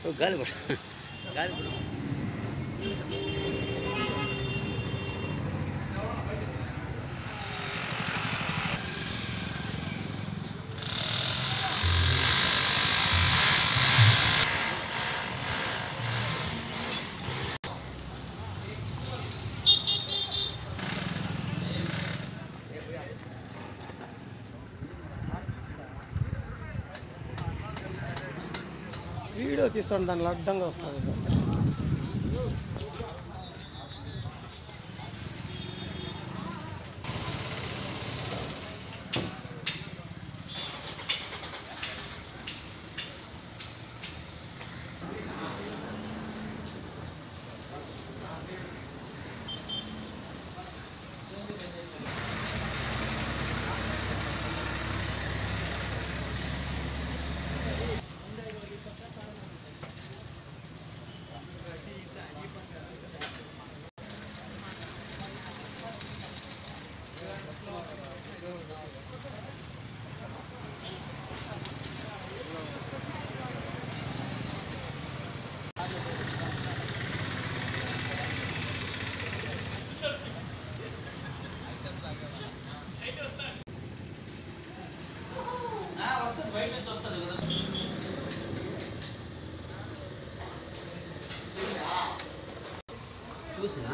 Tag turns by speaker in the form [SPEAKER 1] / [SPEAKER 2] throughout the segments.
[SPEAKER 1] గాలి పడు గాలి పడు
[SPEAKER 2] వీడియో తీస్తాను దానిలో అడ్డంగా వస్తుంది
[SPEAKER 1] చూసినా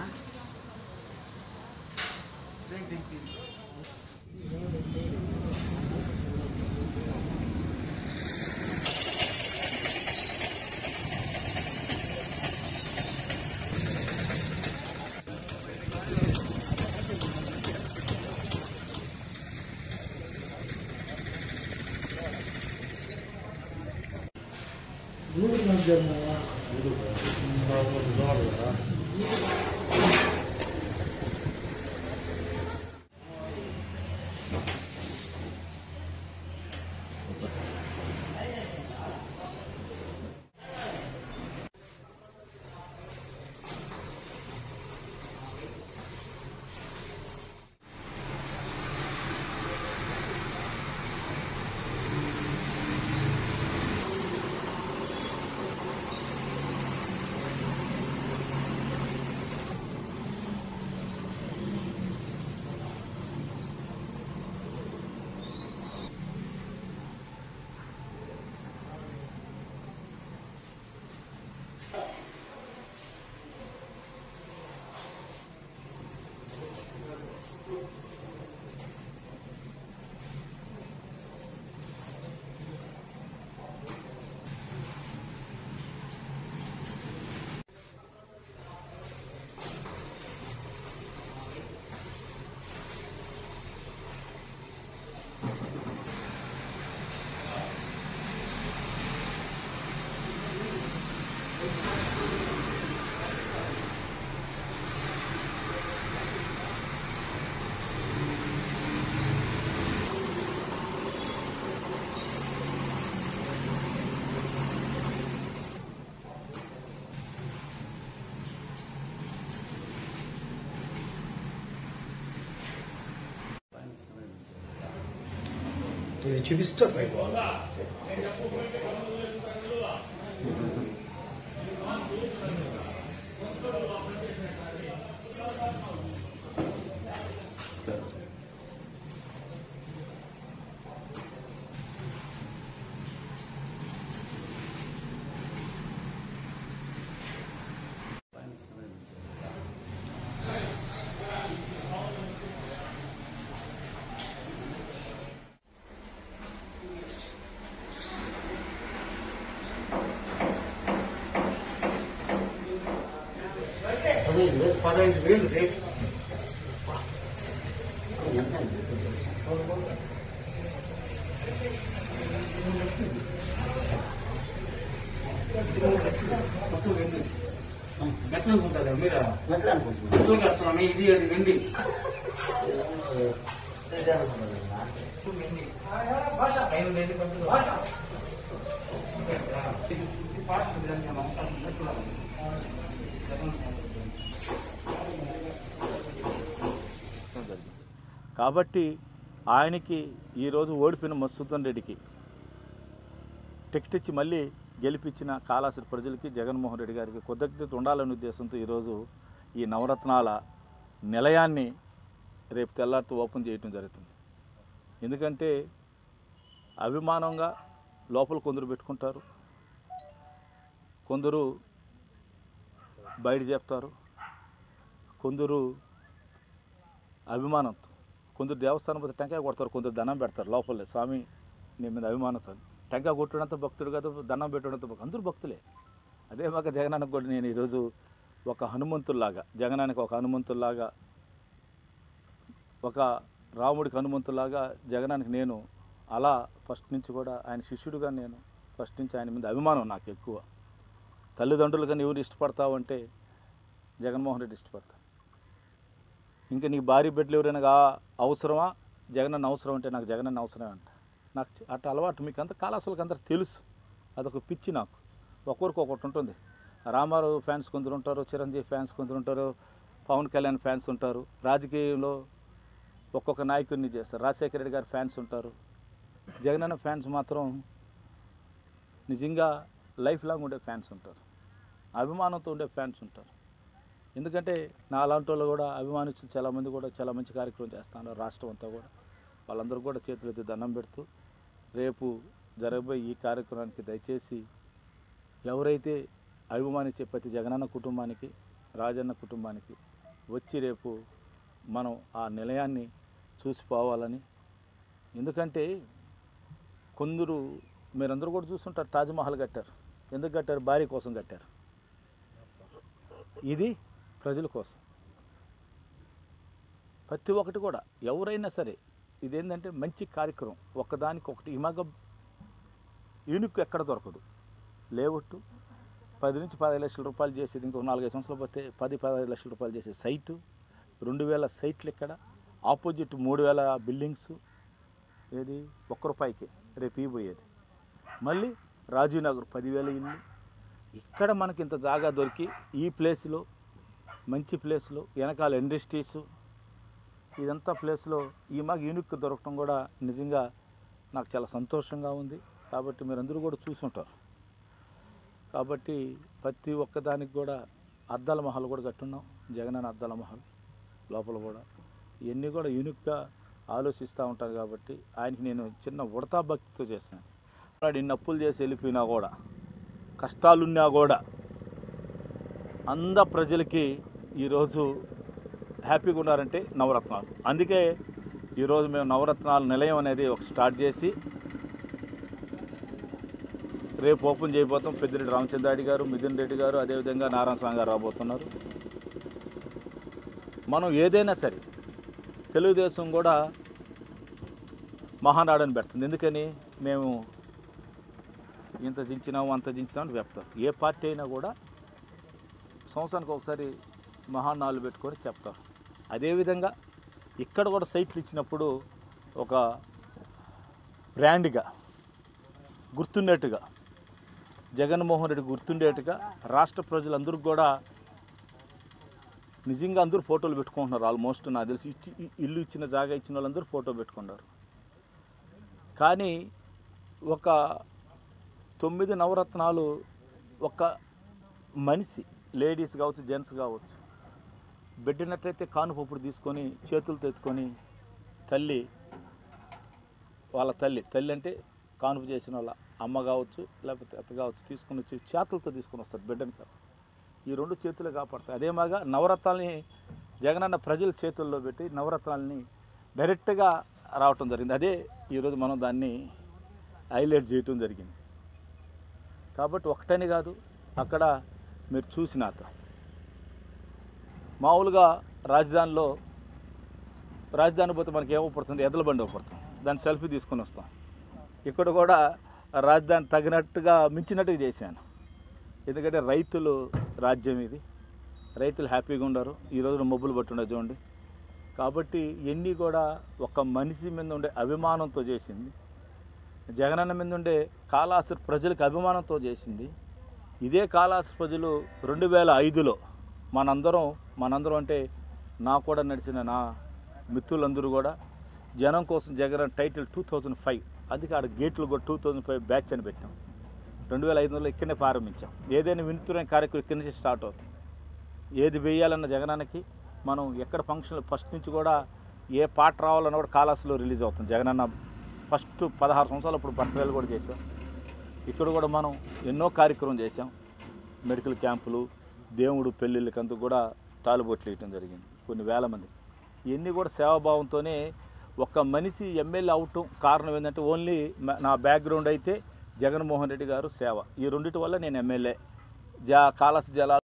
[SPEAKER 2] ఇది చూపిస్తా పైపు పదహైదు వేలు రేపు
[SPEAKER 3] మెట్లు అనుకుంటారా మీరు
[SPEAKER 1] ఎట్లా అనుకుంటున్నావు
[SPEAKER 3] మెట్లు కష్టం ఇది అది వెండి భాష ఐదు వెండి పట్టుకు భాష ఇది పాట మెట్లు
[SPEAKER 4] కాబట్టి ఆయనకి ఈరోజు ఓడిపోయిన మసూదన్ రెడ్డికి టికెట్ ఇచ్చి మళ్ళీ గెలిపించిన కాళాశ్రీ ప్రజలకి జగన్మోహన్ రెడ్డి గారికి కృతజ్ఞత ఉండాలనే ఉద్దేశంతో ఈరోజు ఈ నవరత్నాల నిలయాన్ని రేపు తెల్లారితో ఓపెన్ చేయటం జరుగుతుంది ఎందుకంటే అభిమానంగా లోపల కొందరు పెట్టుకుంటారు కొందరు బయట చెప్తారు కొందరు అభిమానంతో కొందరు దేవస్థానం పోతే టెంకాయ కొడతారు కొందరు దండం పెడతారు లోపలే స్వామి నీ మీద అభిమానంతో టెంకాయ కొట్టడంత భక్తుడు కాదు దండం పెట్టడంత భక్తుడు అందరూ భక్తులే అదే మాక జగనానికి కూడా నేను ఈరోజు ఒక హనుమంతుల్లాగా జగనానికి ఒక హనుమంతుల్లాగా ఒక రాముడికి హనుమంతులాగా జగనానికి నేను అలా ఫస్ట్ నుంచి కూడా ఆయన శిష్యుడిగా నేను ఫస్ట్ నుంచి ఆయన మీద అభిమానం నాకు ఎక్కువ తల్లిదండ్రులు కానీ ఎవరు ఇష్టపడతావు అంటే జగన్మోహన్ రెడ్డి ఇష్టపడతాను ఇంకా నీకు భారీ బిడ్డలు ఎవరైనా కా- అవసరమా జగనన్న అవసరం అంటే నాకు జగనన్న అవసరమే అంట నాకు చి- అట్ట అలవాటు మీకు అంత కాలాసులకు అందరు తెలుసు అదొక పిచ్చి నాకు ఒక్కొరికి ఒకటి ఉంటుంది రామారావు ఫ్యాన్స్ కొందరు ఉంటారు చిరంజీవి ఫ్యాన్స్ కొందరు ఉంటారు పవన్ కళ్యాణ్ ఫ్యాన్స్ ఉంటారు రాజకీయంలో ఒక్కొక్క నాయకుడిని చేస్తారు రాజశేఖర రెడ్డి గారి ఫ్యాన్స్ ఉంటారు జగనన్న ఫ్యాన్స్ మాత్రం నిజంగా లైఫ్ లాంగ్ ఉండే ఫ్యాన్స్ ఉంటారు అభిమానంతో ఉండే ఫ్యాన్స్ ఉంటారు ఎందుకంటే నా అలాంటి వాళ్ళు కూడా అభిమానించిన చాలామంది కూడా చాలా మంచి కార్యక్రమం చేస్తున్నారు రాష్ట్రం అంతా కూడా వాళ్ళందరూ కూడా చేతులు ఎత్తి దండం పెడుతూ రేపు జరగబోయే ఈ కార్యక్రమానికి దయచేసి ఎవరైతే అభిమానించే ప్రతి జగనన్న కుటుంబానికి రాజన్న కుటుంబానికి వచ్చి రేపు మనం ఆ నిలయాన్ని చూసిపోవాలని ఎందుకంటే కొందరు మీరందరూ కూడా చూస్తుంటారు తాజ్మహల్ కట్టారు ఎందుకు కట్టారు భార్య కోసం కట్టారు ఇది ప్రజల కోసం ప్రతి ఒక్కటి కూడా ఎవరైనా సరే ఇదేంటంటే మంచి కార్యక్రమం ఒకదానికి ఒకటి ఈ మగ యూనిక్ ఎక్కడ దొరకదు లేవట్టు పది నుంచి పదహైదు లక్షల రూపాయలు చేసేది ఇంకో నాలుగైదు సంవత్సరాలు పోతే పది పదహైదు లక్షల రూపాయలు చేసే సైటు రెండు వేల సైట్లు ఇక్కడ ఆపోజిట్ మూడు వేల బిల్డింగ్స్ ఏది ఒక్క రూపాయికి రేపు ఇవ్వబోయేది మళ్ళీ రాజీవ్ నగర్ పదివేల ఇల్లు ఇక్కడ మనకి ఇంత జాగా దొరికి ఈ ప్లేస్లో మంచి ప్లేస్లో వెనకాల ఇండస్ట్రీస్ ఇదంతా ప్లేస్లో ఈ మాకు యూనిక్ దొరకడం కూడా నిజంగా నాకు చాలా సంతోషంగా ఉంది కాబట్టి మీరందరూ కూడా చూసుంటారు కాబట్టి ప్రతి ఒక్కదానికి కూడా అద్దాల మహల్ కూడా కట్టున్నాం జగనన్న అద్దాల మహల్ లోపల కూడా ఇవన్నీ కూడా యూనిక్గా ఆలోచిస్తూ ఉంటారు కాబట్టి ఆయనకి నేను చిన్న ఉడతా భక్తితో చేశాను వాడు ఇన్ని అప్పులు చేసి వెళ్ళిపోయినా కూడా కష్టాలున్నా కూడా అంద ప్రజలకి ఈరోజు హ్యాపీగా ఉన్నారంటే నవరత్నాలు అందుకే ఈరోజు మేము నవరత్నాల నిలయం అనేది ఒక స్టార్ట్ చేసి రేపు ఓపెన్ చేయబోతాం పెద్దిరెడ్డి రామచంద్రారెడ్డి గారు మిథున్ రెడ్డి గారు అదేవిధంగా నారాయణ స్వామి గారు రాబోతున్నారు మనం ఏదైనా సరే తెలుగుదేశం కూడా మహానాడని పెడుతుంది ఎందుకని మేము ఇంత దించినాము అంత దించినాము అని చెప్తారు ఏ పార్టీ అయినా కూడా సంవత్సరానికి ఒకసారి మహానాలు పెట్టుకొని చెప్తారు అదేవిధంగా ఇక్కడ కూడా సైట్లు ఇచ్చినప్పుడు ఒక బ్రాండ్గా గుర్తుండేట్టుగా జగన్మోహన్ రెడ్డి గుర్తుండేట్టుగా రాష్ట్ర ప్రజలందరూ కూడా నిజంగా అందరూ ఫోటోలు పెట్టుకుంటున్నారు ఆల్మోస్ట్ నాకు తెలిసి ఇచ్చి ఇ- ఇల్లు ఇచ్చిన జాగా ఇచ్చిన వాళ్ళందరూ ఫోటో పెట్టుకున్నారు కానీ ఒక తొమ్మిది నవరత్నాలు ఒక మనిషి లేడీస్ కావచ్చు జెంట్స్ కావచ్చు బిడ్డనట్లయితే కానుపప్పుడు తీసుకొని చేతులతో ఎత్తుకొని తల్లి వాళ్ళ తల్లి తల్లి అంటే కానుపు చేసిన వాళ్ళ అమ్మ కావచ్చు లేకపోతే అత్త కావచ్చు తీసుకొని వచ్చి చేతులతో తీసుకొని వస్తారు బిడ్డని కాదు ఈ రెండు చేతులు కాపాడతాయి అదేమాగా నవరత్నాలని జగనన్న ప్రజల చేతుల్లో పెట్టి నవరత్నాలని డైరెక్ట్గా రావటం జరిగింది అదే ఈరోజు మనం దాన్ని హైలైట్ చేయటం జరిగింది కాబట్టి ఒకటని కాదు అక్కడ మీరు చూసినాక మామూలుగా రాజధానిలో రాజధాని పోతే మనకి ఏమో పడుతుంది ఎదల బండి పడుతుంది దాన్ని సెల్ఫీ తీసుకొని వస్తాం ఇక్కడ కూడా రాజధాని తగినట్టుగా మించినట్టుగా చేశాను ఎందుకంటే రైతులు రాజ్యం ఇది రైతులు హ్యాపీగా ఉండరు ఈ రోజున మబ్బులు పట్టుండే చూడండి కాబట్టి ఇవన్నీ కూడా ఒక మనిషి మీద ఉండే అభిమానంతో చేసింది జగనన్న మీద ఉండే కాళాస్త్రి ప్రజలకు అభిమానంతో చేసింది ఇదే కాళాస్త్రి ప్రజలు రెండు వేల ఐదులో మనందరం మనందరం అంటే నా కూడా నడిచిన నా మిత్రులందరూ కూడా జనం కోసం Jagan title two thousand five అందుకే ఆడ గేట్లు కూడా టూ థౌజండ్ ఫైవ్ బ్యాచ్ అని పెట్టాం రెండు వేల ఐదు వందలు ఇక్కడనే ప్రారంభించాం ఏదైనా వినూత్న కార్యక్రమం ఇక్కడి నుంచి స్టార్ట్ అవుతుంది ఏది వేయాలన్న జగనానికి మనం ఎక్కడ ఫంక్షన్ ఫస్ట్ నుంచి కూడా ఏ పాట రావాలన్నా కూడా కాలాస్లో రిలీజ్ అవుతుంది జగనన్న ఫస్ట్ పదహారు సంవత్సరాలు ఇప్పుడు బర్త్డేలు కూడా చేసాం ఇక్కడ కూడా మనం ఎన్నో కార్యక్రమం చేసాం మెడికల్ క్యాంపులు దేవుడు పెళ్ళిళ్ళకందుకు కూడా తాలుబొట్లు వేయటం జరిగింది కొన్ని వేల మంది ఇవన్నీ కూడా సేవాభావంతోనే ఒక మనిషి ఎమ్మెల్యే అవటం కారణం ఏంటంటే ఓన్లీ మ- నా బ్యాక్గ్రౌండ్ అయితే జగన్మోహన్ రెడ్డి గారు సేవ ఈ రెండింటి వల్ల నేను ఎమ్మెల్యే జా కాలస్ జలాలు